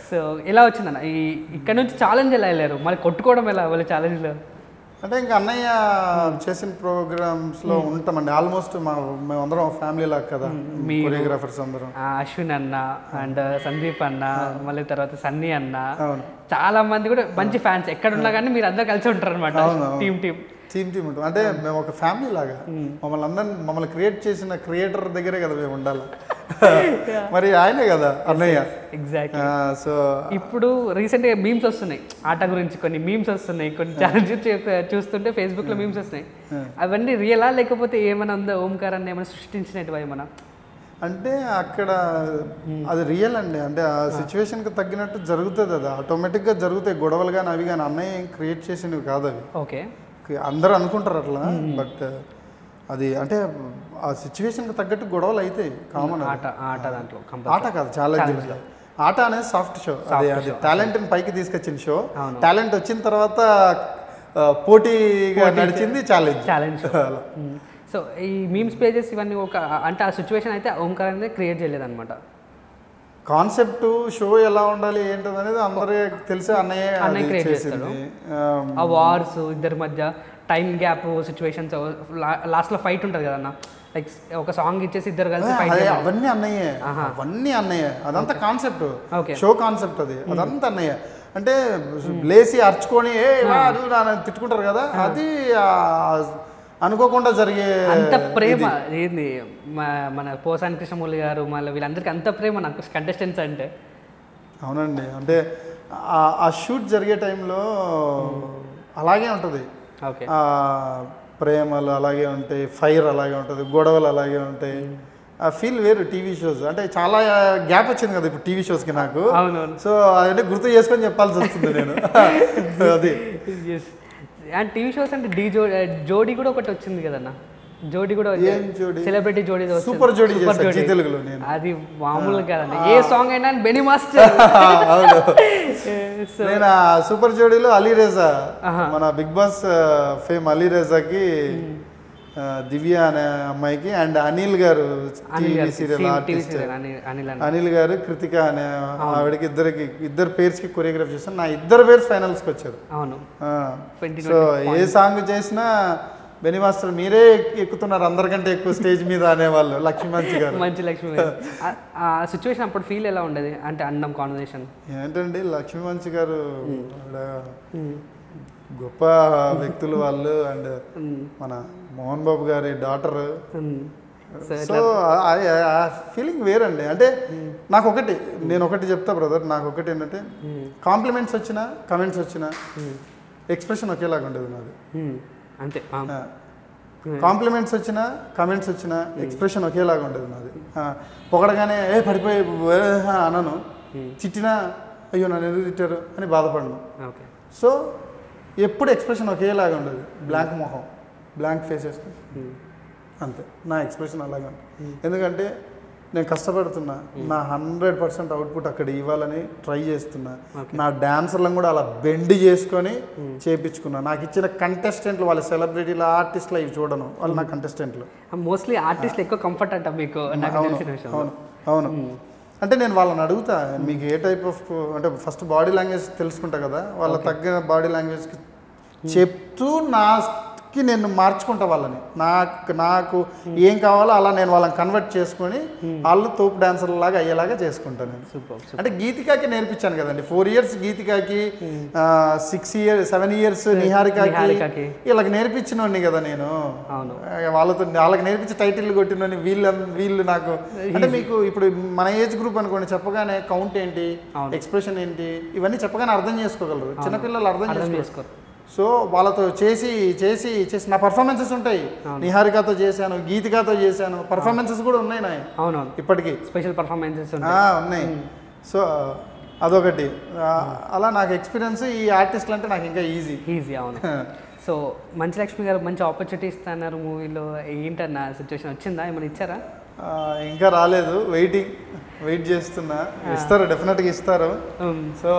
So ఎలా వచ్చిందన్న ఈ ఇక్కడ నుంచి ఛాలెంజ్ ఎలా వెళ్ళారు మరి కొట్టుకోవడం ఎలా వాళ్ళ ఛాలెంజ్లో అంటే ఇంకా అన్నయ్య చేసిన ప్రోగ్రామ్స్ లో ఉంటామండి ఆల్మోస్ట్ మా మేమందరం ఫ్యామిలీ లాగా కదా మీరు- కొరియోగ్రాఫర్స్ అందరం అశ్విన్ అన్న అండ్ సందీప్ అన్న మళ్ళీ తర్వాత సన్నీ అన్న అవును చాలా మంది కూడా మంచి ఫ్యాన్స్ ఎక్కడ ఉన్నా కానీ మీరు అందరు కలిసి ఉంటారు అనమాట అవును, అవును. టీమ్ టీమ్ టీమ్ టీమ్ ఉంటాం అంటే మేము ఒక ఫ్యామిలీ లాగా మమ్మల్ని అందరిని మమ్మల్ని క్రియేట్ చేసిన క్రియేటర్ దగ్గరే కదా మేము ఉండాలి మరి ఆయనే కదా అన్నయ్య ఎగ్జాక్ట్ సో ఇప్పుడు రీసెంట్గా మీమ్స్ వస్తున్నాయి ఆట గురించి కొన్ని మీమ్స్ వస్తున్నాయి కొన్ని ఛాలెంజ్ చూస్తుంటే ఫేస్బుక్ లో మీమ్స్ వస్తున్నాయి అవన్నీ రియలా లేకపోతే ఏమైనా ఉందో ఓంకారాన్ని ఏమైనా సృష్టించినట్టు ఏమైనా అంటే అక్కడ అది రియల్ అండి అంటే ఆ సిచ్యువేషన్కి తగ్గినట్టు జరుగుతుంది అది ఆటోమేటిక్గా జరుగుతాయి గొడవలు కానీ అవి కానీ అన్నయ్య ఏం క్రియేట్ చేసినవి కాదు అవి ఓకే అందరూ అనుకుంటారు అట్లా బట్ అది అంటే ఆ సిచ్యువేషన్కి తగ్గట్టు గొడవలు అవుతాయి కామన్ ఆట ఆట దాంట్లో కంపల్సరీ ఆట కాదు ఛాలెంజ్ ఆట అనేది సాఫ్ట్ షో అది అది టాలెంట్ పైకి తీసుకొచ్చిన షో అవును. టాలెంట్ వచ్చిన తర్వాత ఆ, పోటీగా నడిచింది ఛాలెంజ్ ఛాలెంజ్ సో ఈ మీమ్స్ పేజెస్ ఇవన్నీ ఒక అంటే ఆ సిచ్యువేషన్ అయితే ఓంకార్ అనేది క్రియేట్ చేయలేదన్నమాట కాన్సెప్ట్ షో ఎలా ఉండాలి ఏంటది అనేది అందరికీ తెలిసే అన్నయ్య అన్నయ్య అది create చేసింది ఆ, ఆ వార్స్ ఇద్దరి మధ్య టైం గ్యాప్ సిచ్యువేషన్స్ లాస్ట్లో ఫైట్ ఉంటుంది కదన్న లైక్ ఒక సాంగ్ ఇచ్చేసి ఇద్దరు కలిసి అదే ఫైట్ అవన్నీ అన్నయ్యే అవన్నీ అన్నయ్య అదంతా కాన్సెప్ట్ Okay. షో కాన్సెప్ట్ అది అదంతా అన్నయ్య అంటే లేసి అరుచుకొని ఏ వా, అది నా అని తిట్టుకుంటారు కదా అది ఆ, అనుకోకుండా జరిగే అంత ప్రేమ ఏంది మా- మన పోసాని కృష్ణమూర్తి గారు మళ్ళీ వీళ్ళందరికీ అంత ప్రేమ నాకు కంటెస్టెంట్స్ అంటే అవునండి అంటే ఆ- ఆ షూట్ జరిగే టైంలో అలాగే ఉంటుంది ఓకే ఆ, ప్రేమలు అలాగే ఉంటాయి ఫైర్ అలాగే ఉంటుంది గొడవలు అలాగే ఉంటాయి ఆ ఫీల్ వేరు టీవీ షోస్ అంటే చాలా గ్యాప్ వచ్చింది కదా ఇప్పుడు టీవీ షోస్కి నాకు అవునవును సో అదంటే గుర్తు చేసుకొని చెప్పాల్సి వస్తుంది నేను అది అండ్ టీవీ షోస్ అంటే డీ జో జోడీ కూడా ఒకటి వచ్చింది కదన్న జోడీ కూడా ఏం జోడీ? సెలబ్రిటీ జోడీ వచ్చింది. సూపర్ జోడీ సూపర్ చేశాను జీ జోడీ. తెలుగులో నేను అది మామూలుగా కాదండి ఏ సాంగ్ అయినా బెనీ మాస్టర్ అవును సో నేను ఆ సూపర్ జోడీలో అలీ రేజా మన బిగ్ బాస్ ఫేమ్ అలీ రేజాకి ఆ, దివ్య అనే అమ్మాయికి and Anil garu Anil TV garu serial TV artist serial Anil Anil అన్న అనిల్ గారు కృతిక అనే ఆవిడకి ఇద్దరికి ఇద్దరు పేర్స్ కి కొరియోగ్రాఫ్ చేస్తాను నా ఇద్దరు పేర్స్ ఫైనల్స్ కి వచ్చారు అవును ఆ, 2020 సో ఏ సాంగ్ చేసినా బెని మాస్టర్ మీరే ఎక్కుతున్నారు అందరికంటే ఎక్కువ స్టేజ్ మీద అనేవాళ్ళు లక్ష్మీమంచి గారు మంచి లక్ష్మి గారు. ఆ- ఆ సిచ్యువేషన్ అప్పుడు ఫీల్ ఎలా ఉండేది అంటే అన్నం కాన్వర్సేషన్ ఏంటండి లక్ష్మీమంచి గారు ఆవిడ గొప్ప వ్యక్తులు వాళ్ళు అండ్ మన మోహన్ బాబు గారి డాటర్ సో ఫీలింగ్ వేరండి అంటే నాకు ఒకటి నేను ఒకటి చెప్తా బ్రదర్ నాకు ఒకటి ఏంటంటే కాంప్లిమెంట్స్ వచ్చినా కమెంట్స్ వచ్చినా ఎక్స్ప్రెషన్ ఒకేలాగా ఉండేది నాది అంతే ఆ. కాంప్లిమెంట్స్ వచ్చినా కమెంట్స్ వచ్చినా ఎక్స్ప్రెషన్ ఒకేలాగా ఉండేది నాది ఆ, పొగడగానే ఏ పడిపోయి ఏ, అనను తిట్టినా అయ్యో నన్ను ఎందుకు తిట్టారు అని బాధపడను ఓకే సో ఎప్పుడు ఎక్స్ప్రెషన్ ఒకేలాగా ఉండదు బ్లాంక్ మొహం బ్లాంక్ ఫేస్ వేసుకుని అంతే నా ఎక్స్ప్రెషన్ అలాగే ఉంటుంది ఎందుకంటే నేను కష్టపడుతున్నా నా హండ్రెడ్ పర్సెంట్ అవుట్పుట్ అక్కడ ఇవ్వాలని ట్రై చేస్తున్నా నా డాన్సర్లను కూడా అలా బెండ్ చేసుకొని చేపించుకున్నా నాకు ఇచ్చిన కంటెస్టెంట్లు వాళ్ళ సెలబ్రిటీల ఆర్టిస్టులు ఇవి చూడను వాళ్ళు నా కంటెస్టెంట్లు మోస్ట్లీ ఆర్టిస్ట్ ఎక్కువ కంఫర్ట్ అంట మీకు నాకు అవును తెలిసిన విషయం అవును అవును అంటే నేను వాళ్ళని అడుగుతా మీకు ఏ టైప్ ఆఫ్ అంటే ఫస్ట్ బాడీ లాంగ్వేజ్ తెలుసుకుంటా కదా వాళ్ళ తగ్గ బాడీ లాంగ్వేజ్కి చెప్తూ నాకి నేను మార్చుకుంటా వాళ్ళని నాకు నాకు ఏం కావాలో అలా నేను వాళ్ళని కన్వర్ట్ చేసుకొని వాళ్ళు తోపు డాన్సర్ లాగా అయ్యేలాగా చేసుకుంటాను నేను సూపర్ అంటే గీతికాకి నేర్పించాను కదండి ఫోర్ ఇయర్స్ గీతికాకి సిక్స్ ఇయర్ సెవెన్ ఇయర్స్ నిహారికాకి నిహారికకి. వీళ్ళకి నేర్పించినోడిని కదా నేను అవును ఆ, వాళ్ళతో వాళ్ళకి నేర్పించి టైటిల్ కొట్టినని వీళ్ళు వీళ్ళు నాకు అంటే మీకు ఇప్పుడు మన ఏజ్ గ్రూప్ అనుకోండి చెప్పగానే కౌంట్ ఏంటి అవును. ఎక్స్ప్రెషన్ ఏంటి ఇవన్నీ చెప్పగానే అర్థం చేసుకోగలరు చిన్నపిల్లలు అర్థం అర్థం చేసుకోరు చేసుకోరు సో వాళ్ళతో చేసి చేసి చేసి నా పర్ఫార్మెన్సెస్ ఉంటాయి నిహారికతో చేశాను గీతికాతో చేశాను పర్ఫార్మెన్సెస్ కూడా ఉన్నాయి నా అవునవును ఇప్పటికీ స్పెషల్ పర్ఫార్మెన్సెస్ ఆ, ఉన్నాయి సో అదొకటి ఆ, అలా నాకు ఎక్స్పీరియన్స్ ఈ ఆర్టిస్టులు అంటే నాకు ఇంకా ఈజీ ఈజీ అవును సో మంచి లక్ష్మి గారు మంచి ఆపర్చునిటీ ఇస్తున్నారు మూవీలో ఏంటన్న సిచ్యువేషన్ వచ్చిందా ఏమైనా ఇచ్చారా ఆ, ఇంకా రాలేదు వెయిటింగ్ వెయిట్ చేస్తున్నా ఇస్తారు డెఫినెట్గా ఇస్తారు Um, సో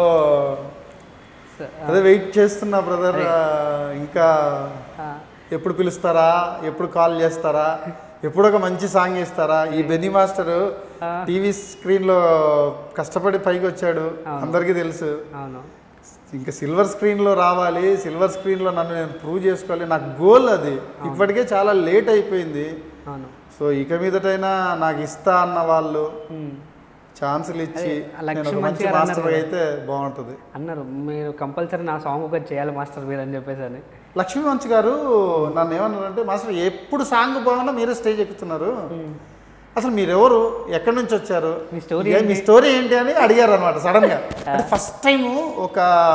so, అదే వెయిట్ చేస్తున్నా బ్రదర్ ఇంకా uh, ఎప్పుడు పిలుస్తారా ఎప్పుడు కాల్ చేస్తారా ఎప్పుడు ఒక మంచి సాంగ్ ఇస్తారా ఈ బెన్నీ మాస్టర్ టీవీ స్క్రీన్లో కష్టపడి పైకి వచ్చాడు అందరికీ తెలుసు అవును ఇంకా సిల్వర్ స్క్రీన్లో రావాలి సిల్వర్ స్క్రీన్లో నన్ను నేను ప్రూవ్ చేసుకోవాలి నాకు గోల్ అది ఇప్పటికే చాలా లేట్ అయిపోయింది అవును సో ఇక మీదటైనా నాకు ఇస్తా అన్న వాళ్ళు ఉమ్. ఛాన్సులు ఇచ్చి అదే, నేను లక్ష్మణ్ ఒక మంచి గారు అన్నారు మాస్టర్ అయితే బాగుంటుంది అన్నారు మీరు కంపల్సరీ నా సాంగ్ ఒకటి చేయాలి మాస్టర్ మీరు అని చెప్పేసి అని లక్ష్మీ మంచు గారు నన్ను ఏమన్నారంటే మాస్టర్ ఎప్పుడు సాంగ్ బాగున్నా మీరే స్టేజ్ ఎక్కుతున్నారు అసలు మీరెవరు ఎక్కడి నుంచి వచ్చారు మీ story ఏ- మీ స్టోరీ ఏంటి అని అడిగారు అనమాట సడన్ గా అంటే ఫస్ట్ టైం ఒక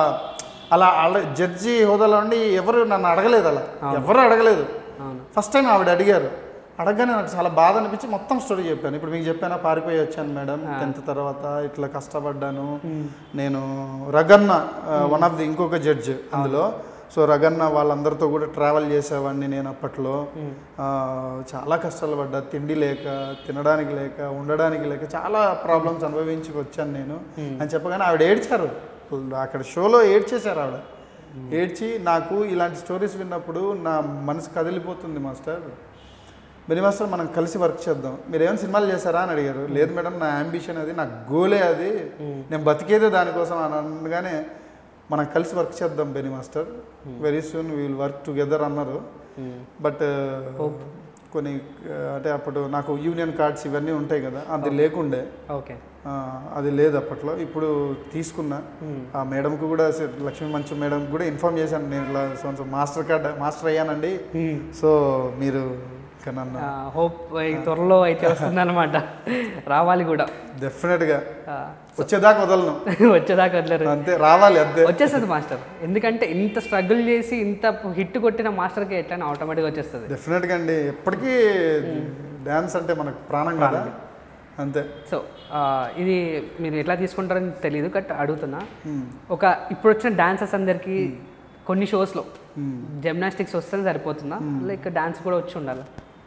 అలా అలా జడ్జి హోదాలో ఉండి ఎవరు నన్ను అడగలేదు అలా ఎవరు అడగలేదు అవును ఫస్ట్ టైం ఆవిడ అడిగారు అడగగానే నాకు చాలా బాధ అనిపించి మొత్తం స్టోరీ చెప్పాను ఇప్పుడు మీకు చెప్పానా పారిపోయి వచ్చాను మేడం టెన్త్ తర్వాత ఇట్లా కష్టపడ్డాను నేను రగన్న వన్ ఆఫ్ ది ఇంకొక జడ్జ్ అందులో సో రగన్న వాళ్ళందరితో కూడా ట్రావెల్ చేసేవాడిని నేను అప్పట్లో ఆ, చాలా కష్టాలు పడ్డా తిండి లేక తినడానికి లేక ఉండడానికి లేక చాలా ప్రాబ్లమ్స్ అనుభవించి వచ్చాను నేను అని చెప్పగానే ఆవిడ ఏడ్చారు అక్కడ షోలో ఏడ్చేశారు ఆవిడ ఏడ్చి నాకు ఇలాంటి స్టోరీస్ విన్నప్పుడు నా మనసు కదిలిపోతుంది మాస్టర్ బెని మాస్టర్ మనం కలిసి వర్క్ చేద్దాం మీరు ఏమైనా సినిమాలు చేశారా అని అడిగారు లేదు మేడం నా అంబిషన్ అది నా గోలే అది నేను బతికేదే దానికోసం అని అనగానే మనం కలిసి వర్క్ చేద్దాం Beni master very soon will work together అన్నారు బట్ కొన్ని ఆ, అంటే అప్పుడు నాకు యూనియన్ కార్డ్స్ ఇవన్నీ ఉంటాయి కదా అది లేకుండే ఓకే ఆ, అది లేదు అప్పట్లో ఇప్పుడు తీసుకున్నా ఆ మేడంకు కూడా సే- లక్ష్మీ మంచు మేడం కూడా ఇన్ఫార్మ్ చేశాను నేను ఇట్లా so so master card master అయ్యానండి సో మీరు ఇక నన్ను హోప్ త్వరలో అయితే వస్తుంది అనమాట రావాలి కూడా డెఫినెట్గా ఆ, వచ్చేదాకా వదలను వచ్చేదాకా వదిలేరు అంతే రావాలి అంతే వచ్చేస్తుంది మాస్టర్ ఎందుకంటే ఇంత స్ట్రగుల్ చేసి ఇంత హిట్ కొట్టిన మాస్టర్కి ఎట్లయినా ఆటోమేటిక్గా వచ్చేస్తుంది డెఫినెట్గా అండి ఎప్పటికీ డ్యాన్స్ అంటే మనకు ప్రాణం కదా అంతే సో ఆ, ఇది మీరు ఎట్లా తీసుకుంటారని తెలియదు బట్ అడుగుతున్నా Hmm. ఒక ఇప్పుడు వచ్చిన డాన్సర్స్ అందరికీ కొన్ని షోస్లో జిమ్నాస్టిక్స్ వస్తే సరిపోతుందా లైక్ డాన్స్ కూడా వచ్చి ఉండాలి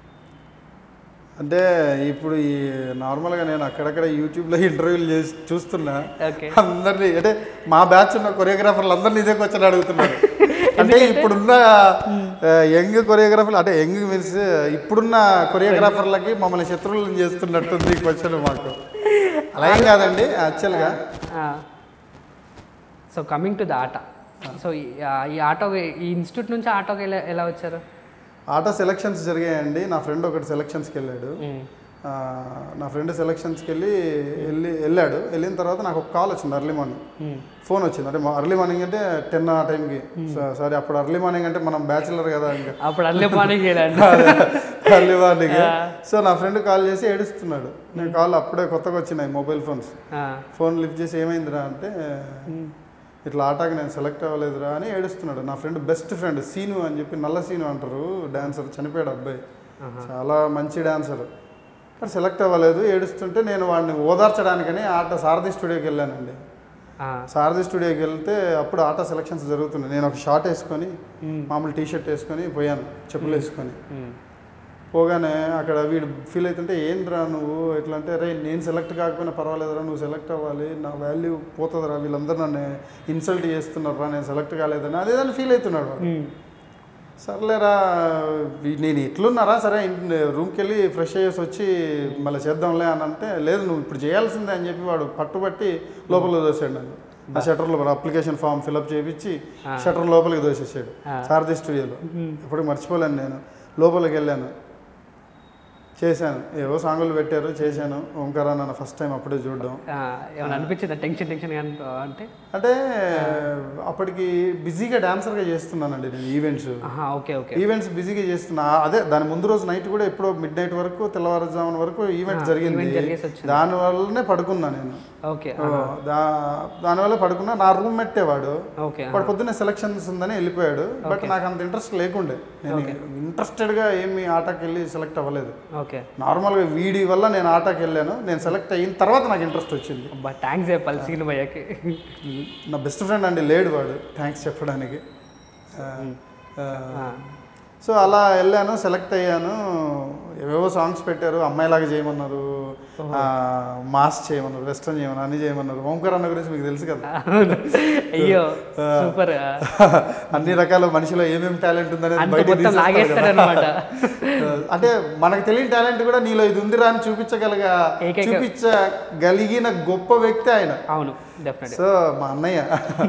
అంటే ఇప్పుడు ఈ నార్మల్గా నేను అక్కడక్కడ యూట్యూబ్లో ఇంటర్వ్యూలు చేసి చూస్తున్నా ఓకే అందరినీ అంటే మా బ్యాచ్ ఉన్న కొరియోగ్రాఫర్లు అందరినీ ఇదే క్వశ్చన్ అడుగుతున్నారు అంటే ఇప్పుడున్న యంగ్ కొరియోగ్రాఫర్లు అంటే యంగ్ మీన్స్ ఇప్పుడున్న కొరియోగ్రాఫర్లకి మమ్మల్ని శత్రువులను చేస్తున్నట్టుంది ఈ క్వశ్చన్ మాకు అలా ఏం కాదండి యాక్చువల్గా సో కమింగ్ టు ద ఆట సో ఈ ఆటో ఈ ఇన్స్టిట్యూట్ నుంచి ఆటోకి ఎలా ఎలా వచ్చారు ఆటో సెలక్షన్స్ జరిగాయండి నా ఫ్రెండ్ ఒకటి సెలక్షన్స్కి వెళ్ళాడు ఆ, నా ఫ్రెండ్ సెలక్షన్స్కి వెళ్ళి వెళ్ళి వెళ్ళాడు వెళ్ళిన తర్వాత నాకు ఒక కాల్ వచ్చింది అర్లీ మార్నింగ్ ఫోన్ వచ్చింది అంటే అర్లీ మార్నింగ్ అంటే టెన్ ఆ టైంకి సారీ అప్పుడు అర్లీ మార్నింగ్ అంటే మనం బ్యాచులర్ కదా ఇంకా అప్పుడు అల్లే పానీ చేయాలండి అర్లీ మార్నింగ్ సో నా ఫ్రెండ్ కాల్ చేసి ఏడుస్తున్నాడు నేను కాల్ అప్పుడే కొత్తగా వచ్చినాయి మొబైల్ ఫోన్స్ ఫోన్ లిఫ్ట్ చేసి ఏమైందిరా అంటే ఇట్లా ఆటాకి నేను సెలెక్ట్ అవ్వలేదురా అని ఏడుస్తున్నాడు నా ఫ్రెండ్ బెస్ట్ ఫ్రెండ్ సీను అని చెప్పి నల్ల సీను అంటారు డాన్సర్ చనిపోయాడు అబ్బాయి చాలా మంచి డాన్సర్ కానీ సెలెక్ట్ అవ్వలేదు ఏడుస్తుంటే నేను వాడిని ఓదార్చడానికని ఆట సారథి స్టూడియోకి వెళ్ళానండి సారథి స్టూడియోకి వెళ్తే అప్పుడు ఆట సెలక్షన్స్ జరుగుతున్నాయి నేను ఒక షార్ట్ వేసుకొని మామూలు టీ షర్ట్ వేసుకొని పోయాను చెప్పులు వేసుకొని పోగానే అక్కడ వీడు ఫీల్ అవుతుంటే ఏంద్రా నువ్వు ఎట్లా అంటే రే నేను సెలెక్ట్ కాకపోయినా పర్వాలేదురా నువ్వు సెలెక్ట్ అవ్వాలి నా వాల్యూ పోతుందిరా వీళ్ళందరూ నన్ను ఇన్సల్ట్ చేస్తున్నారా నేను సెలెక్ట్ కాలేదని అదేదని ఫీల్ అవుతున్నాడు వాడు. సర్లేరా వీ- నేను ఎట్లున్నారా సరే ఇంటి- రూమ్కి వెళ్ళి ఫ్రెష్ అయ్యేసి వచ్చి మళ్ళీ చేద్దాంలే అని అంటే లేదు నువ్వు ఇప్పుడు చేయాల్సిందే అని చెప్పి వాడు పట్టుబట్టి లోపల దోసాడు నన్ను ఆ షటర్ లోపల అప్లికేషన్ ఫామ్ ఫిలప్ చేయించి షటర్ లోపలికి దోసేసాడు సారథి స్టూడియోలో ఎప్పుడు మర్చిపోలేను నేను లోపలికి వెళ్ళాను చేశాను ఏవో సాంగులు పెట్టారు చేశాను ఓంకారా నన్ను ఫస్ట్ టైం అప్పుడే చూడడం ఏమైనా అనిపించిందా టెన్షన్ టెన్షన్ అంటే అంటే అప్పటికి బిజీగా డాన్సర్గా చేస్తున్నానండి నేను ఈవెంట్స్ ఆహా, ఓకే ఓకే ఈవెంట్స్ బిజీగా చేస్తున్నా అదే దాని ముందు రోజు నైట్ కూడా ఎప్పుడో మిడ్ నైట్ వరకు తెల్లవారుజామున వరకు ఈవెంట్ జరిగింది ఈవెంట్ జరిగేసి వచ్చింది. దాని వల్లనే పడుకున్నా నేను ఓకే ఓ, దా దానివల్ల పడుకున్నా నా రూమ్ వాడు ఓకే వాడు పొద్దున్నే సెలక్షన్స్ ఉందని వెళ్ళిపోయాడు బట్ నాకు అంత ఇంట్రెస్ట్ లేకుండే నేను ఇంట్రెస్టెడ్గా ఏమి ఆటకి వెళ్ళి సెలెక్ట్ అవ్వలేదు ఓకే నార్మల్గా వీడి వల్ల నేను ఆటకి వెళ్ళాను నేను సెలెక్ట్ అయిన తర్వాత నాకు ఇంట్రెస్ట్ వచ్చింది అబ్బా థ్యాంక్స్ చెప్పాలి సీన్ భయ్యకి నా బెస్ట్ ఫ్రెండ్ అండి లేడు వాడు థ్యాంక్స్ చెప్పడానికి ఆ, ఆ, సో అలా వెళ్ళాను సెలెక్ట్ అయ్యాను ఏవేవో సాంగ్స్ పెట్టారు అమ్మాయిలాగా చేయమన్నారు ఆ, మాస్ చేయమన్నారు వెస్ట్రన్ చేయమన్నారు అన్ని చేయమన్నారు ఓంకార్ అన్న గురించి మీకు తెలుసు కదా అవును. అయ్యో సూపర్ అన్ని రకాల మనిషిలో ఏమేమి టాలెంట్ ఉందనేది అంత బయటికి మొత్తం తీసేస్తారు లాగేస్తాడు కదా. అనమాట అంటే మనకు తెలియని టాలెంట్ కూడా నీలో ఇది ఉందిరా అని చూపించగలగ ఏకైక- చూపించగలిగిన గొప్ప వ్యక్తి ఆయన అవును డెఫినెట్ సో మా అన్నయ్య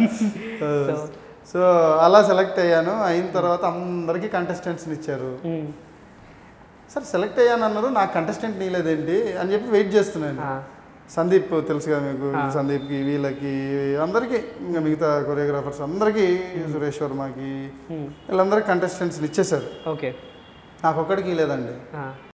సో అలా సెలెక్ట్ అయ్యాను అయిన తర్వాత అందరికీ కంటెస్టెంట్స్ని ఇచ్చారు సరే సెలెక్ట్ అయ్యాను అన్నారు నాకు కంటెస్టెంట్ నీలేదేంటి అని చెప్పి వెయిట్ చేస్తున్నాను సందీప్ తెలుసు కదా మీకు సందీప్కి వీళ్ళకి అందరికీ ఇంకా మిగతా కొరియోగ్రాఫర్స్ అందరికీ సురేష్ వర్మకి వీళ్ళందరికీ కంటెస్టెంట్స్ని ఇచ్చేశారు ఓకే నాకు ఒక్కడికి లేదండి